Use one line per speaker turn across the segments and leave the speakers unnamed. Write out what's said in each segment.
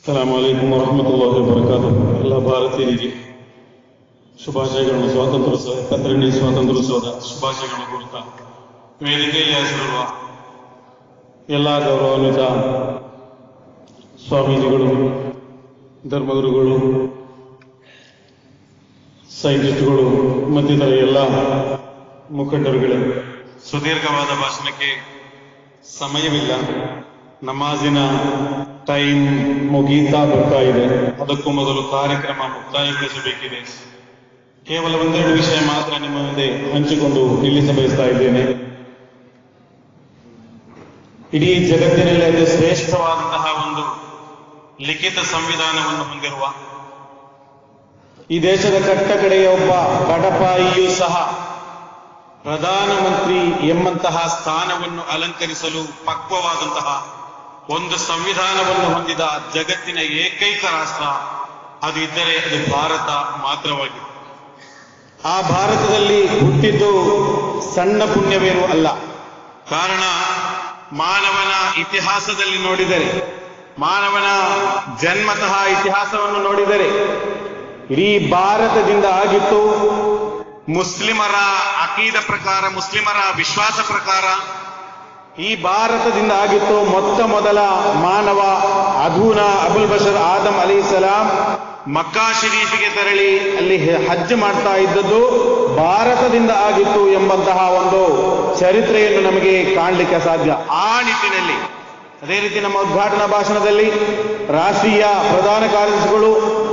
ಸಲಾಮ್ ಅಲೈಕುಂ ವರಹಮತುಲ್ಲಾಹಿ ವಬರಕಾತು ಎಲ್ಲ ಭಾರತೀಯರಿಗೆ ಶುಭಾಶಯಗಳನ್ನು ಸ್ವಾತಂತ್ರ್ಯೋತ್ಸವ ಎಪ್ಪತ್ತೆರಡನೇ ಸ್ವಾತಂತ್ರ್ಯೋತ್ಸವದ ಶುಭಾಶಯಗಳನ್ನು ಕೋರುತ್ತಾ ವೇದಿಕೆಯಲ್ಲಿ ಹೆಸರಿರುವ ಎಲ್ಲ ಗೌರವಾನ್ವಿತ ಸ್ವಾಮೀಜಿಗಳು ಧರ್ಮಗುರುಗಳು ಸೈಂಟಿಸ್ಟ್ಗಳು ಮತ್ತಿತರ ಎಲ್ಲ ಮುಖಂಡರುಗಳೇ ಸುದೀರ್ಘವಾದ ಭಾಷಣಕ್ಕೆ ಸಮಯವಿಲ್ಲ ನಮಾಜಿನ ಟೈಮ್ ಮುಗೀತಾ ಬರ್ತಾ ಇದೆ ಅದಕ್ಕೂ ಮೊದಲು ಕಾರ್ಯಕ್ರಮ ಮುಕ್ತಾಯಗೊಳಿಸಬೇಕಿದೆ ಕೇವಲ ಒಂದೆರಡು ವಿಷಯ ಮಾತ್ರ ನಿಮ್ಮ ಮುಂದೆ ಹಂಚಿಕೊಂಡು ನಿಲ್ಲಿಸ ಬಯಸ್ತಾ ಇದ್ದೇನೆ ಇಡೀ ಜಗತ್ತಿನಲ್ಲಿ ಅತಿ ಶ್ರೇಷ್ಠವಾದಂತಹ ಒಂದು ಲಿಖಿತ ಸಂವಿಧಾನವನ್ನು ಹೊಂದಿರುವ ಈ ದೇಶದ ಕಟ್ಟ ಕಡೆಯ ಒಬ್ಬ ಬಡಪಾಯಿಯೂ ಸಹ ಪ್ರಧಾನಮಂತ್ರಿ ಎಂಬಂತಹ ಸ್ಥಾನವನ್ನು ಅಲಂಕರಿಸಲು ಪಕ್ವವಾದಂತಹ ಒಂದು ಸಂವಿಧಾನವನ್ನು ಹೊಂದಿದ ಜಗತ್ತಿನ ಏಕೈಕ ರಾಷ್ಟ್ರ ಅದು ಇದ್ದರೆ ಅದು ಭಾರತ ಮಾತ್ರವಾಗಿದೆ ಆ ಭಾರತದಲ್ಲಿ ಹುಟ್ಟಿದ್ದು ಸಣ್ಣ ಪುಣ್ಯವೇನೂ ಅಲ್ಲ ಕಾರಣ ಮಾನವನ ಇತಿಹಾಸದಲ್ಲಿ ನೋಡಿದರೆ ಮಾನವನ ಜನ್ಮತಃ ಇತಿಹಾಸವನ್ನು ನೋಡಿದರೆ ಇಡೀ ಭಾರತದಿಂದ ಆಗಿತ್ತು ಮುಸ್ಲಿಮರ ಅಕೀದ ಪ್ರಕಾರ ಮುಸ್ಲಿಮರ ವಿಶ್ವಾಸ ಪ್ರಕಾರ ಈ ಭಾರತದಿಂದ ಆಗಿತ್ತು ಮೊತ್ತ ಮೊದಲ ಮಾನವ ಅಧೂನ ಅಬುಲ್ ಬಶರ್ ಆದಮ್ ಅಲಿ ಸಲಾಂ ಮಕ್ಕಾ ಶರೀಫಿಗೆ ತೆರಳಿ ಅಲ್ಲಿ ಹಜ್ ಮಾಡ್ತಾ ಇದ್ದದ್ದು ಭಾರತದಿಂದ ಆಗಿತ್ತು ಎಂಬಂತಹ ಒಂದು ಚರಿತ್ರೆಯನ್ನು ನಮಗೆ ಕಾಣಲಿಕ್ಕೆ ಸಾಧ್ಯ ಆ ನಿಟ್ಟಿನಲ್ಲಿ ಅದೇ ರೀತಿ ನಮ್ಮ ಉದ್ಘಾಟನಾ ಭಾಷಣದಲ್ಲಿ ರಾಷ್ಟ್ರೀಯ ಪ್ರಧಾನ ಕಾರ್ಯದರ್ಶಿಗಳು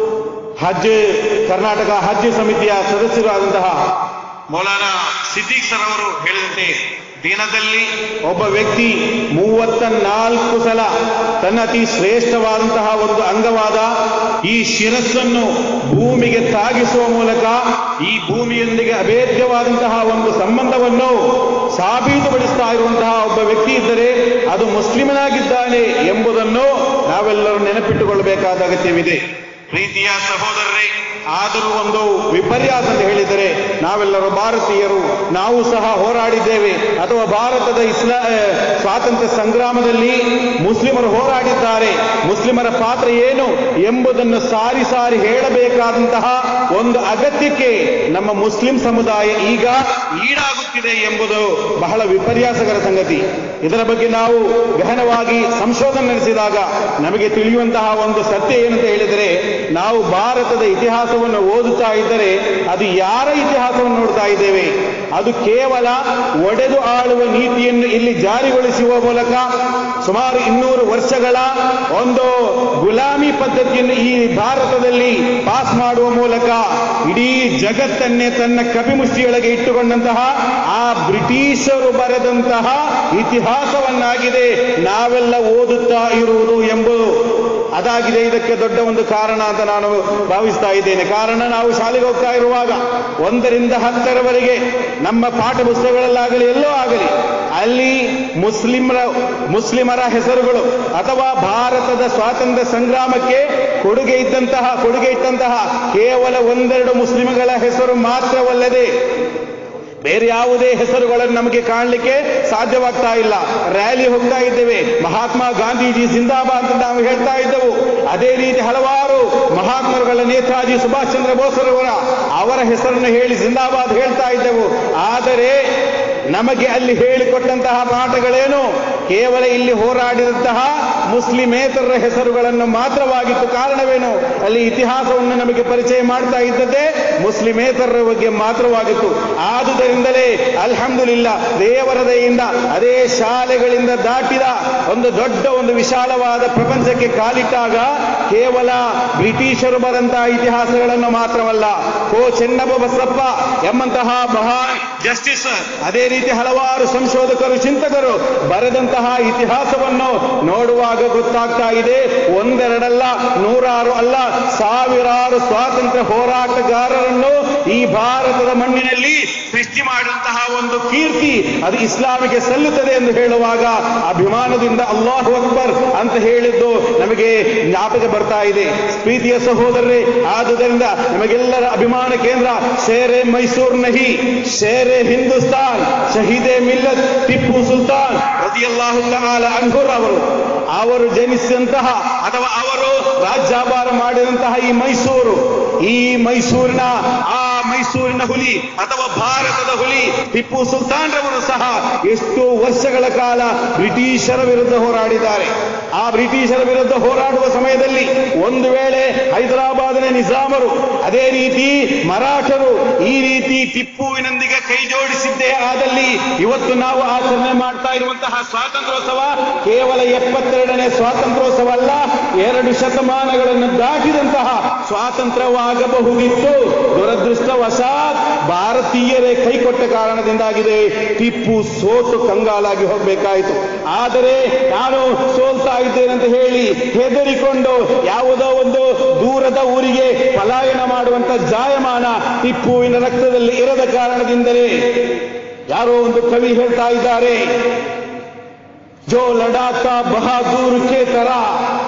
ಹಜ್ ಕರ್ನಾಟಕ ಹಜ್ ಸಮಿತಿಯ ಸದಸ್ಯರು ಆದಂತಹ ಮೌಲಾನಾ ಸಿದ್ದೀಕ್ ಸರ್ ಅವರು ಹೇಳಿದಂತೆ ದಿನದಲ್ಲಿ ಒಬ್ಬ ವ್ಯಕ್ತಿ ಮೂವತ್ತ ನಾಲ್ಕು ಸಲ ತನ್ನ ಅತಿ ಶ್ರೇಷ್ಠವಾದಂತಹ ಒಂದು ಅಂಗವಾದ ಈ ಶಿರಸ್ಸನ್ನು ಭೂಮಿಗೆ ತಾಗಿಸುವ ಮೂಲಕ ಈ ಭೂಮಿಯೊಂದಿಗೆ ಅಭೇದ್ಯವಾದಂತಹ ಒಂದು ಸಂಬಂಧವನ್ನು ಸಾಬೀತುಪಡಿಸ್ತಾ ಇರುವಂತಹ ಒಬ್ಬ ವ್ಯಕ್ತಿ ಇದ್ದರೆ ಅದು ಮುಸ್ಲಿಮನಾಗಿದ್ದಾನೆ ಎಂಬುದನ್ನು ನಾವೆಲ್ಲರೂ ನೆನಪಿಟ್ಟುಕೊಳ್ಳಬೇಕಾದ ಅಗತ್ಯವಿದೆ ಪ್ರೀತಿಯ ಸಹೋದರರೇ ಆದರೂ ಒಂದು ವಿಪರ್ಯಾಸ ಅಂತ ಹೇಳಿದರೆ ನಾವೆಲ್ಲರೂ ಭಾರತೀಯರು ನಾವು ಸಹ ಹೋರಾಡಿದ್ದೇವೆ ಅಥವಾ ಭಾರತದ ಇಸ್ಲಾ ಸ್ವಾತಂತ್ರ್ಯ ಸಂಗ್ರಾಮದಲ್ಲಿ ಮುಸ್ಲಿಮರು ಹೋರಾಡಿದ್ದಾರೆ ಮುಸ್ಲಿಮರ ಪಾತ್ರ ಏನು ಎಂಬುದನ್ನು ಸಾರಿ ಸಾರಿ ಹೇಳಬೇಕಾದಂತಹ ಒಂದು ಅಗತ್ಯಕ್ಕೆ ನಮ್ಮ ಮುಸ್ಲಿಂ ಸಮುದಾಯ ಈಗ ಈಡಾಗುತ್ತಿದೆ ಎಂಬುದು ಬಹಳ ವಿಪರ್ಯಾಸಕರ ಸಂಗತಿ ಇದರ ಬಗ್ಗೆ ನಾವು ಗಹನವಾಗಿ ಸಂಶೋಧನೆ ನಡೆಸಿದಾಗ ನಮಗೆ ತಿಳಿಯುವಂತಹ ಒಂದು ಸತ್ಯ ಏನಂತ ಹೇಳಿದರೆ ನಾವು ಭಾರತದ ಇತಿಹಾಸವನ್ನು ಓದುತ್ತಾ ಇದ್ದರೆ ಅದು ಯಾರ ಇತಿಹಾಸವನ್ನು ನೋಡ್ತಾ ಇದ್ದೇವೆ ಅದು ಕೇವಲ ಒಡೆದು ಆಳುವ ನೀತಿಯನ್ನು ಇಲ್ಲಿ ಜಾರಿಗೊಳಿಸುವ ಮೂಲಕ ಸುಮಾರು ಇನ್ನೂರು ವರ್ಷಗಳ ಒಂದು ಗುಲಾಮಿ ಪದ್ಧತಿಯನ್ನು ಈ ಭಾರತದಲ್ಲಿ ಪಾಸ್ ಮಾಡುವ ಮೂಲಕ ಇಡೀ ಜಗತ್ತನ್ನೇ ತನ್ನ ಕಪಿಮುಷ್ಟಿಯೊಳಗೆ ಇಟ್ಟುಕೊಂಡಂತಹ ಆ ಬ್ರಿಟಿಷರು ಬರೆದಂತಹ ಇತಿಹಾಸವನ್ನಾಗಿದೆ ನಾವೆಲ್ಲ ಓದುತ್ತಾ ಇರುವುದು ಎಂಬುದು ಅದಾಗಿದೆ ಇದಕ್ಕೆ ದೊಡ್ಡ ಒಂದು ಕಾರಣ ಅಂತ ನಾನು ಭಾವಿಸ್ತಾ ಇದ್ದೇನೆ ಕಾರಣ ನಾವು ಶಾಲೆಗೆ ಹೋಗ್ತಾ ಇರುವಾಗ ಒಂದರಿಂದ ಹತ್ತರವರೆಗೆ ನಮ್ಮ ಪಾಠ ಪುಸ್ತಕಗಳಲ್ಲಾಗಲಿ ಎಲ್ಲೋ ಆಗಲಿ ಅಲ್ಲಿ ಮುಸ್ಲಿಮರ ಮುಸ್ಲಿಮರ ಹೆಸರುಗಳು ಅಥವಾ ಭಾರತದ ಸ್ವಾತಂತ್ರ್ಯ ಸಂಗ್ರಾಮಕ್ಕೆ ಕೊಡುಗೆ ಇದ್ದಂತಹ ಕೊಡುಗೆ ಇಟ್ಟಂತಹ ಕೇವಲ ಒಂದೆರಡು ಮುಸ್ಲಿಮಗಳ ಹೆಸರು ಮಾತ್ರವಲ್ಲದೆ ಬೇರೆ ಯಾವುದೇ ಹೆಸರುಗಳನ್ನು ನಮಗೆ ಕಾಣಲಿಕ್ಕೆ ಸಾಧ್ಯವಾಗ್ತಾ ಇಲ್ಲ ರ್ಯಾಲಿ ಹೋಗ್ತಾ ಇದ್ದೇವೆ ಮಹಾತ್ಮ ಗಾಂಧೀಜಿ ಜಿಂದಾಬಾದ್ ಅಂತ ನಾವು ಹೇಳ್ತಾ ಇದ್ದೆವು ಅದೇ ರೀತಿ ಹಲವಾರು ಮಹಾತ್ಮರುಗಳ ನೇತಾಜಿ ಸುಭಾಷ್ ಚಂದ್ರ ಬೋಸರವರ ಅವರ ಹೆಸರನ್ನು ಹೇಳಿ ಜಿಂದಾಬಾದ್ ಹೇಳ್ತಾ ಇದ್ದೆವು ಆದರೆ ನಮಗೆ ಅಲ್ಲಿ ಹೇಳಿಕೊಟ್ಟಂತಹ ಪಾಠಗಳೇನು ಕೇವಲ ಇಲ್ಲಿ ಹೋರಾಡಿದಂತಹ ಮುಸ್ಲಿಮೇತರರ ಹೆಸರುಗಳನ್ನು ಮಾತ್ರವಾಗಿತ್ತು ಕಾರಣವೇನು ಅಲ್ಲಿ ಇತಿಹಾಸವನ್ನು ನಮಗೆ ಪರಿಚಯ ಮಾಡ್ತಾ ಇದ್ದದ್ದೇ ಮುಸ್ಲಿಮೇತರರ ಬಗ್ಗೆ ಮಾತ್ರವಾಗಿತ್ತು ಆದುದರಿಂದಲೇ ಅಲ್ಹಮ್ದುಲಿಲ್ಲ ದೇವರ ದಯೆಯಿಂದ ಅದೇ ಶಾಲೆಗಳಿಂದ ದಾಟಿದ ಒಂದು ದೊಡ್ಡ ಒಂದು ವಿಶಾಲವಾದ ಪ್ರಪಂಚಕ್ಕೆ ಕಾಲಿಟ್ಟಾಗ ಕೇವಲ ಬ್ರಿಟಿಷರು ಬರಂತಹ ಇತಿಹಾಸಗಳನ್ನು ಮಾತ್ರವಲ್ಲ ಕೋ ಚೆನ್ನಪ್ಪ ಬಸಪ್ಪ ಎಂಬಂತಹ ಮಹಾನ್ ಜಸ್ಟಿಸ್ ಅದೇ ರೀತಿ ಹಲವಾರು ಸಂಶೋಧಕರು ಚಿಂತಕರು ಬರೆದಂತಹ ಇತಿಹಾಸವನ್ನು ನೋಡುವಾಗ ಗೊತ್ತಾಗ್ತಾ ಇದೆ ಒಂದೆರಡಲ್ಲ ನೂರಾರು ಅಲ್ಲ ಸಾವಿರಾರು ಸ್ವಾತಂತ್ರ್ಯ ಹೋರಾಟಗಾರರನ್ನು ಈ ಭಾರತದ ಮಣ್ಣಿನಲ್ಲಿ ಸೃಷ್ಟಿ ಮಾಡಿದಂತಹ ಒಂದು ಕೀರ್ತಿ ಅದು ಇಸ್ಲಾಮಿಗೆ ಸಲ್ಲುತ್ತದೆ ಎಂದು ಹೇಳುವಾಗ ಅಭಿಮಾನದಿಂದ ಅಲ್ಲಾಹು ಅಕ್ಬರ್ ಅಂತ ಹೇಳಿದ್ದು ನಮಗೆ ಜ್ಞಾಪಕ ಬರ್ತಾ ಇದೆ ಪ್ರೀತಿಯ ಸಹೋದರರೇ ಆದುದರಿಂದ ನಮಗೆಲ್ಲರ ಅಭಿಮಾನ ಕೇಂದ್ರ ಶೇರೆ ಮೈಸೂರು ನಹಿ ಶೇರೆ ಹಿಂದೂಸ್ತಾನ್ ಶಹೀದೆ ಮಿಲ್ಲತ್ ಟಿಪ್ಪು ಸುಲ್ತಾನ್ ರದಿಯಲ್ಲಾಹು ತಆಲ ಅನ್ಹುರ್ ಅವರು ಅವರು ಜನಿಸಿದಂತಹ ಅಥವಾ ಅವರು
ರಾಜ್ಯಾಭಾರ ಮಾಡಿದಂತಹ ಈ ಮೈಸೂರು ಈ ಮೈಸೂರಿನ ಆ ಮೈಸೂರಿನ ಹುಲಿ ಅಥವಾ ಭಾರತದ ಹುಲಿ ಟಿಪ್ಪು ಸುಲ್ತಾನ್ರವರು ಸಹ ಎಷ್ಟೋ ವರ್ಷಗಳ ಕಾಲ ಬ್ರಿಟಿಷರ ವಿರುದ್ಧ ಹೋರಾಡಿದ್ದಾರೆ ಆ ಬ್ರಿಟಿಷರ ವಿರುದ್ಧ ಹೋರಾಡುವ ಸಮಯದಲ್ಲಿ ಒಂದು ವೇಳೆ ಹೈದರಾಬಾದಿನ ನಿಜಾಮರು ಅದೇ ರೀತಿ ಮರಾಠರು ಈ ರೀತಿ ಟಿಪ್ಪುವಿನೊಂದಿಗೆ ಕೈ ಜೋಡಿಸಿದ್ದೇ ಆದಲ್ಲಿ ಇವತ್ತು ನಾವು ಆಚರಣೆ ಮಾಡ್ತಾ ಇರುವಂತಹ ಸ್ವಾತಂತ್ರ್ಯೋತ್ಸವ ಕೇವಲ ಎಪ್ಪತ್ತೆರಡನೇ ಸ್ವಾತಂತ್ರ್ಯೋತ್ಸವ ಅಲ್ಲ ಎರಡು ಶತಮಾನಗಳನ್ನು ದಾಟಿದಂತಹ ಸ್ವಾತಂತ್ರ್ಯವಾಗಬಹುದಿತ್ತು ದುರದೃಷ್ಟವಶಾತ್ ಭಾರತೀಯರೇ ಕೈಕೊಟ್ಟ ಕಾರಣದಿಂದಾಗಿದೆ ಟಿಪ್ಪು ಸೋತು ಕಂಗಾಲಾಗಿ ಹೋಗಬೇಕಾಯಿತು ಆದರೆ ನಾನು ಸೋಲ್ತಾ ಇದ್ದೇನೆ ಅಂತ ಹೇಳಿ ಹೆದರಿಕೊಂಡು ಯಾವುದೋ ಒಂದು ದೂರದ ಊರಿಗೆ ಪಲಾಯನ ಮಾಡುವಂತ ಜಾಯಮಾನ ಟಿಪ್ಪುವಿನ ರಕ್ತದಲ್ಲಿ ಇರದ ಕಾರಣದಿಂದಲೇ ಯಾರೋ ಒಂದು ಕವಿ ಹೇಳ್ತಾ ಇದ್ದಾರೆ जो लड़ा था बहादुर के तरह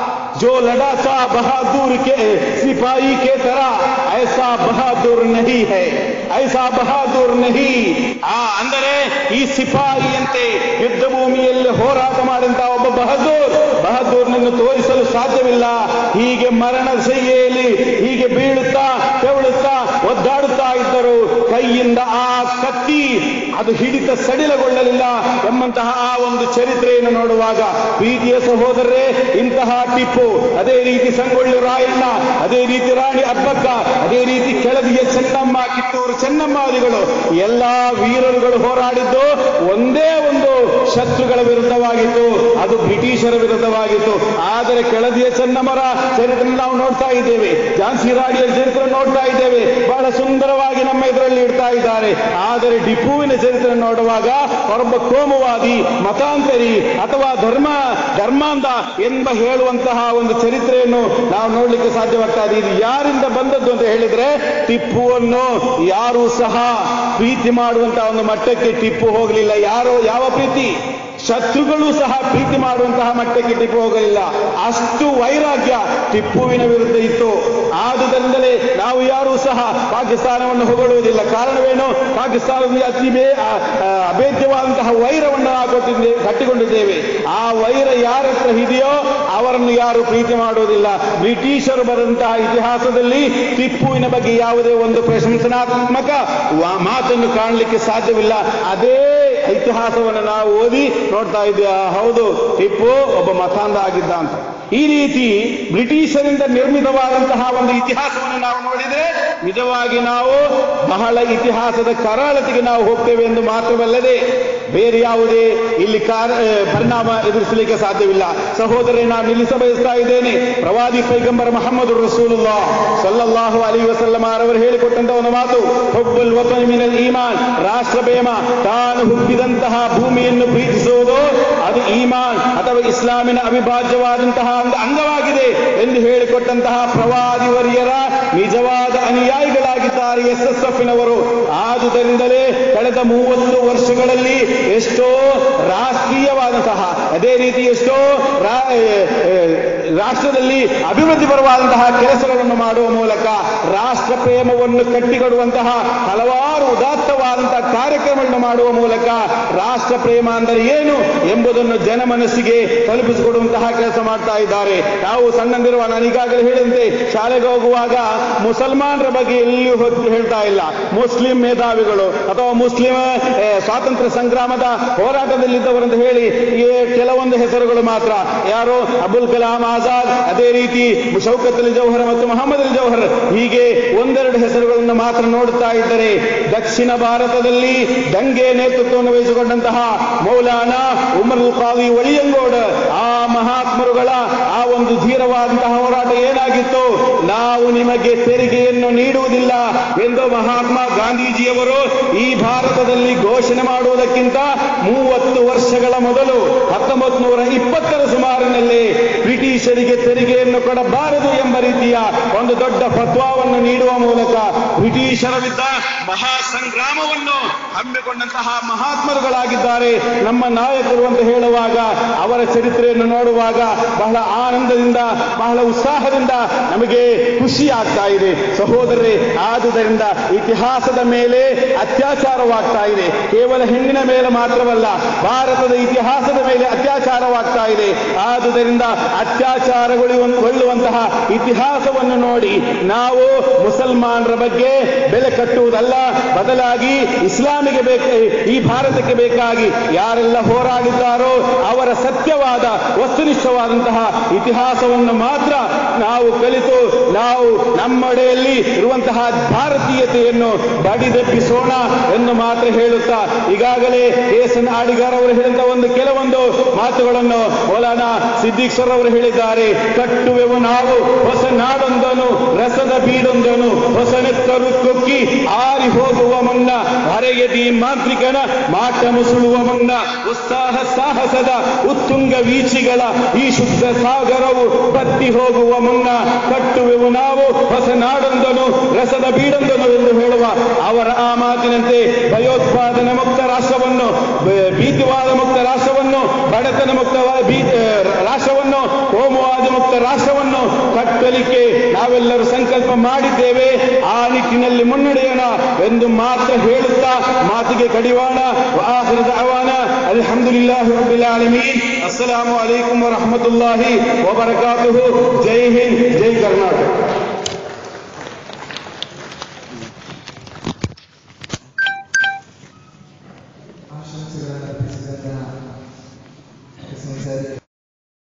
जो लड़ा था बहादुर के सिपाही के तरह ऐसा बहादुर नहीं है ऐसा ಬಹಾದೂರ್ ನಹಿ ಆ ಅಂದರೆ ಈ ಸಿಪಾಯಿಯಂತೆ ಯುದ್ಧ ಭೂಮಿಯಲ್ಲಿ ಹೋರಾಟ ಮಾಡಿದಂತಹ ಒಬ್ಬ ಬಹದ್ದೂರ್ ಬಹದ್ದೂರ್ನನ್ನು ತೋರಿಸಲು ಸಾಧ್ಯವಿಲ್ಲ ಹೀಗೆ ಮರಣ ಶೈಲಿಯಲ್ಲಿ ಹೀಗೆ ಬೀಳುತ್ತಾ ತೆವಳುತ್ತಾ ಒದ್ದಾಡುತ್ತಾ ಇದ್ದರು ಕೈಯಿಂದ ಆ ಕತ್ತಿ ಅದು ಹಿಡಿತ ಸಡಿಲಗೊಳ್ಳಲಿಲ್ಲ ಎಂಬಂತಹ ಆ ಒಂದು ಚರಿತ್ರೆಯನ್ನು ನೋಡುವಾಗ ಪ್ರೀತಿಯ ಸಹೋದರರೇ ಇಂತಹ ಟಿಪ್ಪು ಅದೇ ರೀತಿ ಸಂಗೊಳ್ಳಿ ರಾಯಣ್ಣ ಅದೇ ರೀತಿ ರಾಣಿ ಅಬ್ಬಕ್ಕ ಅದೇ ರೀತಿ ಕೆಳದಿಯ ಚೆನ್ನಮ್ಮ ಕಿತ್ತೂರು ಚೆನ್ನಮ್ಮಾದಿಗಳು ಎಲ್ಲಾ ವೀರರುಗಳು ಹೋರಾಡಿದ್ದು ಒಂದೇ ಒಂದು ಶತ್ರುಗಳ ವಿರುದ್ಧವಾಗಿತ್ತು ಅದು ಬ್ರಿಟಿಷರ ವಿರುದ್ಧವಾಗಿತ್ತು ಆದರೆ ಕೆಳದಿಯ ಚೆನ್ನಮ್ಮರ ಚರಿತ್ರೆ ನಾವು ನೋಡ್ತಾ ಇದ್ದೇವೆ ಝಾನ್ಸಿ ರಾಣಿಯ ಚರಿತ್ರೆ ನೋಡ್ತಾ ಇದ್ದೇವೆ ಬಹಳ ಸುಂದರವಾಗಿ ನಮ್ಮ ಇದರಲ್ಲಿ ಇಡ್ತಾ ಇದ್ದಾರೆ ಆದರೆ ಟಿಪ್ಪುವಿನ ಚರಿತ್ರೆ ನೋಡುವಾಗ ಒಬ್ಬ ಕೋಮುವಾದಿ ಮತಾಂತರಿ ಅಥವಾ ಧರ್ಮ ಧರ್ಮಾಂಧ ಎಂಬ ಹೇಳುವಂತಹ ಒಂದು ಚರಿತ್ರೆಯನ್ನು ನಾವು ನೋಡ್ಲಿಕ್ಕೆ ಸಾಧ್ಯವಾಗ್ತಾ ಇದೆ ಇದು ಯಾರಿಂದ ಬಂದದ್ದು ಅಂತ ಹೇಳಿದ್ರೆ ಟಿಪ್ಪುವನ್ನು ಯಾರೂ ಸಹ ಪ್ರೀತಿ ಮಾಡುವಂತಹ ಒಂದು ಮಟ್ಟಕ್ಕೆ ಟಿಪ್ಪು ಹೋಗಲಿಲ್ಲ ಯಾರೋ ಯಾವ ಪ್ರೀತಿ ಶತ್ರುಗಳು ಸಹ ಪ್ರೀತಿ ಮಾಡುವಂತಹ ಮಟ್ಟಕ್ಕೆ ಟಿಪ್ಪು ಹೋಗಲಿಲ್ಲ ಅಷ್ಟು ವೈರಾಗ್ಯ ಟಿಪ್ಪುವಿನ ವಿರುದ್ಧ ಇತ್ತು ಆದುದರಿಂದಲೇ ನಾವು ಯಾರೂ ಸಹ ಪಾಕಿಸ್ತಾನವನ್ನು ಹೊಗಳುವುದಿಲ್ಲ ಕಾರಣವೇನು ಪಾಕಿಸ್ತಾನದಲ್ಲಿ ಅತಿ ಬೇ ಆ, ಆ, ಅಭೇದ್ಯವಾದಂತಹ ವೈರವನ್ನು ನಾವು ಕೊಟ್ಟಿದ್ದೇವೆ ಕಟ್ಟಿಕೊಂಡಿದ್ದೇವೆ ಆ ವೈರ ಯಾರ ಹತ್ರ ಇದೆಯೋ ಅವರನ್ನು ಯಾರು ಪ್ರೀತಿ ಮಾಡುವುದಿಲ್ಲ ಬ್ರಿಟಿಷರು ಬರೆದಂತಹ ಇತಿಹಾಸದಲ್ಲಿ ಟಿಪ್ಪುವಿನ ಬಗ್ಗೆ ಯಾವುದೇ ಒಂದು ಪ್ರಶಂಸನಾತ್ಮಕ ವಾ- ಮಾತನ್ನು ಕಾಣಲಿಕ್ಕೆ ಸಾಧ್ಯವಿಲ್ಲ ಅದೇ ಇತಿಹಾಸವನ್ನು ನಾವು ಓದಿ ನೋಡ್ತಾ ಇದ್ದೇವೆ ಆ, ಹೌದು ಟಿಪ್ಪು ಒಬ್ಬ ಮತಾಂಧ ಆಗಿದ್ದ ಅಂತ ಈ ರೀತಿ ಬ್ರಿಟಿಷರಿಂದ ನಿರ್ಮಿತವಾದಂತಹ ಒಂದು ಇತಿಹಾಸವನ್ನು ನಾವು ನೋಡಿದರೆ ನಿಜವಾಗಿ ನಾವು ಬಹಳ ಇತಿಹಾಸದ ಕರಾಳತೆಗೆ ನಾವು ಹೋಗ್ತೇವೆ ಎಂದು ಮಾತ್ರವಲ್ಲದೆ ಬೇರೆ ಯಾವುದೇ ಇಲ್ಲಿ ಕಾರ ಆ, ಪರಿಣಾಮ ಎದುರಿಸಲಿಕ್ಕೆ ಸಾಧ್ಯವಿಲ್ಲ ಸಹೋದರೇ ನಾನು ನಿಲ್ಲಿಸ ಬಯಸ್ತಾ ಇದ್ದೇನೆ ಪ್ರವಾದಿ ಪೈಗಂಬರ ಮಹಮ್ಮದ್ ರಸೂಲುಲ್ಲಾ ಸಲ್ಲಲ್ಲಾಹು ಅಲಿ ವಸಲ್ಲಮ ಅವರು ಹೇಳಿಕೊಟ್ಟಂತಹ ಒಂದು ಮಾತು ಹುಬ್ಬುಲ್ ವತನ್ ಮಿನಲ್ ಈಮಾನ್ ರಾಷ್ಟ್ರ ಪ್ರೇಮ ತಾನು ಹುಟ್ಟಿದಂತಹ ಭೂಮಿಯನ್ನು ಪ್ರೀತಿಸುವುದು ಅದು ಈಮಾನ್ ಅಥವಾ ಇಸ್ಲಾಮಿನ ಅವಿಭಾಜ್ಯವಾದಂತಹ ಒಂದು ಅಂಗವಾಗಿದೆ ಎಂದು ಹೇಳಿಕೊಟ್ಟಂತಹ ಪ್ರವಾದಿ ವರ್ಯರ ನಿಜವಾದ ಅನುಯಾಯಿಗಳಾಗಿದ್ದಾರೆ ಎಸ್ ಎಸ್ ಎಫ್ನವರು ಆದುದರಿಂದಲೇ ಕಳೆದ ಮೂವತ್ತು ವರ್ಷಗಳಲ್ಲಿ ಎಷ್ಟೋ ರಾಷ್ಟ್ರೀಯವಾದಂತಹ ಅದೇ ರೀತಿ ಎಷ್ಟೋ ರಾ- ಏ, ಏ, ರಾಷ್ಟ್ರದಲ್ಲಿ ಅಭಿವೃದ್ಧಿ ಪರವಾದಂತಹ ಕೆಲಸಗಳನ್ನು ಮಾಡುವ ಮೂಲಕ ರಾಷ್ಟ್ರ ಪ್ರೇಮವನ್ನು ಕಟ್ಟಿಕೊಡುವಂತಹ ಹಲವಾರು ಉದಾತ್ತವಾದಂತಹ ಕಾರ್ಯಕ್ರಮಗಳನ್ನು ಮಾಡುವ ಮೂಲಕ ರಾಷ್ಟ್ರ ಪ್ರೇಮ ಅಂದರೆ ಏನು ಎಂಬುದನ್ನು ಜನಮನಸ್ಸಿಗೆ ತಲುಪಿಸಿಕೊಡುವಂತಹ ಕೆಲಸ ಮಾಡ್ತಾ ಇದ್ದಾರೆ ನಾವು ಸಣ್ಣಂದಿರುವ ನಾನು ಈಗಾಗಲೇ ಹೇಳಿದಂತೆ ಶಾಲೆಗೆ ಹೋಗುವಾಗ ಮುಸಲ್ಮಾನರ ಬಗ್ಗೆ ಎಲ್ಲಿಯೂ ಹೋಗಿ ಹೇಳ್ತಾ ಇಲ್ಲ ಮುಸ್ಲಿಂ ಮೇಧಾವಿಗಳು ಅಥವಾ ಮುಸ್ಲಿಂ ಏ, ಸ್ವಾತಂತ್ರ್ಯ ಸಂಗ್ರಾಮದ ಹೋರಾಟದಲ್ಲಿದ್ದವರು ಅಂತ ಹೇಳಿ ಈ ಕೆಲವೊಂದು ಹೆಸರುಗಳು ಮಾತ್ರ ಯಾರು ಅಬುಲ್ ಕಲಾಂ ಆಜಾದ್ ಅದೇ ರೀತಿ ಶೌಕತ್ ಅಲಿ ಜೌಹರ್ ಮತ್ತು ಮೊಹಮ್ಮದ್ ಅಲಿ ಜೌಹರ್ ಹೀಗೆ ಒಂದೆರಡು ಹೆಸರುಗಳನ್ನು ಮಾತ್ರ ನೋಡುತ್ತಾ ಇದ್ದರೆ ದಕ್ಷಿಣ ಭಾರತದಲ್ಲಿ ದಂಗೆ ನೇತೃತ್ವವನ್ನು ವಹಿಸಿಕೊಂಡಂತಹ ಮೌಲಾನಾ ಉಮರ್ ಖಾದಿ ಒಳಿಯಂಗೋಡ್ ಆ ಮಹಾತ್ಮರುಗಳ ಆ ಒಂದು ಧೀರವಾದಂತಹ ಹೋರಾಟ ಏನಾಗಿತ್ತು ನಾವು ನಿಮಗೆ ತೆರಿಗೆಯನ್ನು ನೀಡುವುದಿಲ್ಲ ಎಂದು ಮಹಾತ್ಮ ಗಾಂಧೀಜಿಯವರು ಈ ಭಾರತದಲ್ಲಿ ಘೋಷಣೆ ಮಾಡುವುದಕ್ಕಿಂತ ಮೂವತ್ತು ವರ್ಷಗಳ ಮೊದಲು ಹತ್ತೊಂಬತ್ತು ನೂರ ಇಪ್ಪತ್ತರ ಸುಮಾರಿನಲ್ಲಿ ಬ್ರಿಟಿಷರಿಗೆ ತೆರಿಗೆಯನ್ನು ಕೊಡಬಾರದು ಎಂಬ ರೀತಿಯ ಒಂದು ದೊಡ್ಡ ಫತ್ವಾವನ್ನು ನೀಡುವ ಮೂಲಕ ಬ್ರಿಟಿಷರ ವಿರುದ್ಧ ಮಹಾ ಸಂಗ್ರಾಮವನ್ನು ಹಮ್ಮಿಕೊಂಡಂತಹ ಮಹಾತ್ಮರುಗಳಾಗಿದ್ದಾರೆ ನಮ್ಮ ನಾಯಕರು ಅಂತ ಹೇಳುವಾಗ ಅವರ ಚರಿತ್ರೆಯನ್ನು ನೋಡುವಾಗ ಬಹಳ ಆನಂದದಿಂದ ಬಹಳ ಉತ್ಸಾಹದಿಂದ ನಮಗೆ ಖುಷಿ ಆಗ್ತಾ ಇದೆ ಸಹೋದರರೇ ಆದುದರಿಂದ ಇತಿಹಾಸದ ಮೇಲೆ ಅತ್ಯಾಚಾರವಾಗ್ತಾ ಇದೆ ಕೇವಲ ಹೆಣ್ಣಿನ ಮೇಲೆ ಮಾತ್ರವಲ್ಲ ಭಾರತದ ಇತಿಹಾಸದ ಮೇಲೆ ಅತ್ಯಾಚಾರವಾಗ್ತಾ ಇದೆ ಆದುದರಿಂದ ಅತ್ಯಾಚಾರಗೊಳ್ಳುವಂತಹ ಇತಿಹಾಸವನ್ನು ನೋಡಿ ನಾವು ಮುಸಲ್ಮಾನರ ಬಗ್ಗೆ ಬೆಲೆ ಕಟ್ಟುವುದಲ್ಲ ಬದಲಾಗಿ ಇಸ್ಲಾಮಿಗೆ ಬೇಕ ಈ ಭಾರತಕ್ಕೆ ಬೇಕಾಗಿ ಯಾರೆಲ್ಲ ಹೋರಾಡಿದ್ದಾರೋ ಅವರ ಸತ್ಯವಾದ ವಸ್ತುನಿಷ್ಠವಾದಂತಹ ಇತಿಹಾಸವನ್ನು ಮಾತ್ರ ನಾವು ಕಲಿತು ನಾವು ನಮ್ಮಡೆಯಲ್ಲಿ ಇರುವಂತಹ ಭಾರತೀಯತೆಯನ್ನು ಬಡಿದೆಬ್ಬಿಸೋಣ ಎಂದು ಮಾತ್ರ ಹೇಳುತ್ತಾ ಈಗಾಗಲೇ ಎನ್ ಆಡಿಗಾರ್ ಅವರು ಹೇಳಿದ ಒಂದು ಕೆಲವೊಂದು ಮಾತುಗಳನ್ನು ಮೌಲಾನಾ ಸಿದ್ದೀಕ್ ಸರ್ ಅವರು ಹೇಳಿದ್ದಾರೆ ಕಟ್ಟುವೆವು ನಾವು ಹೊಸ ನಾಡೊಂದನು ರಸದ ಬೀಡೊಂದನು ಹೊಸ ನೆತ್ತರು ಕೊಕ್ಕಿ ಆರಿ ಹೋಗುವ ಮುನ್ನ ಹರೆಯದಿ ಮಾಂತ್ರಿಕನ ಮಾಟ ಮುಸುಳುವ ಮುನ್ನ ಉತ್ಸಾಹ ಸಾಹಸದ ಉತ್ತುಂಗ ವೀಚಿಗಳ ಈ ಶುದ್ಧ ಸಾಗರವು ಬತ್ತಿ ಹೋಗುವ ಮುನ್ನ ಕಟ್ಟುವೆವು ನಾವು ಹೊಸ ನಾಡೊಂದನು ರಸದ ಬೀಡೊಂದನು ಎಂದು ಹೇಳುವ ಅವರ ಆ ಮಾತಿನಂತೆ ಭಯೋತ್ಪಾದನೆ ಮುಕ್ತ ರಾಷ್ಟ್ರವನ್ನು ಬ- ಭೀತಿವಾದ ಮುಕ್ತ ರಾಷ್ಟ್ರವನ್ನು ಬಡತನ ಮುಕ್ತ ಭೀ- ಆ, ರಾಷ್ಟ್ರವನ್ನು ಕೋಮುವಾದ ಮುಕ್ತ ರಾಷ್ಟ್ರವನ್ನು ಕಟ್ಟಲಿಕ್ಕೆ ನಾವೆಲ್ಲರೂ ಸಂಕಲ್ಪ ಮಾಡಿದ್ದೇವೆ ಆ ನಿಟ್ಟಿನಲ್ಲಿ ಮುನ್ನಡೆಯೋಣ ಎಂದು ಮಾತ್ರ ಹೇಳುತ್ತಾ ಮಾತಿಗೆ ಕಡಿವಾಣ ಆಖಿರ ದಅವಾನ ಅಲ್ಹಮ್ದುಲಿಲ್ಲಾಹಿ ರಬ್ಬಿಲ್ ಆಲಮೀನ್ ಅಸ್ಸಲಾಮು ಅಲೈಕುಂ ವರಹಮತುಲ್ಲಾಹಿ ವಬರಕಾತುಹು ಜೈ ಹಿಂದ್ ಜೈ ಕರ್ನಾಟಕ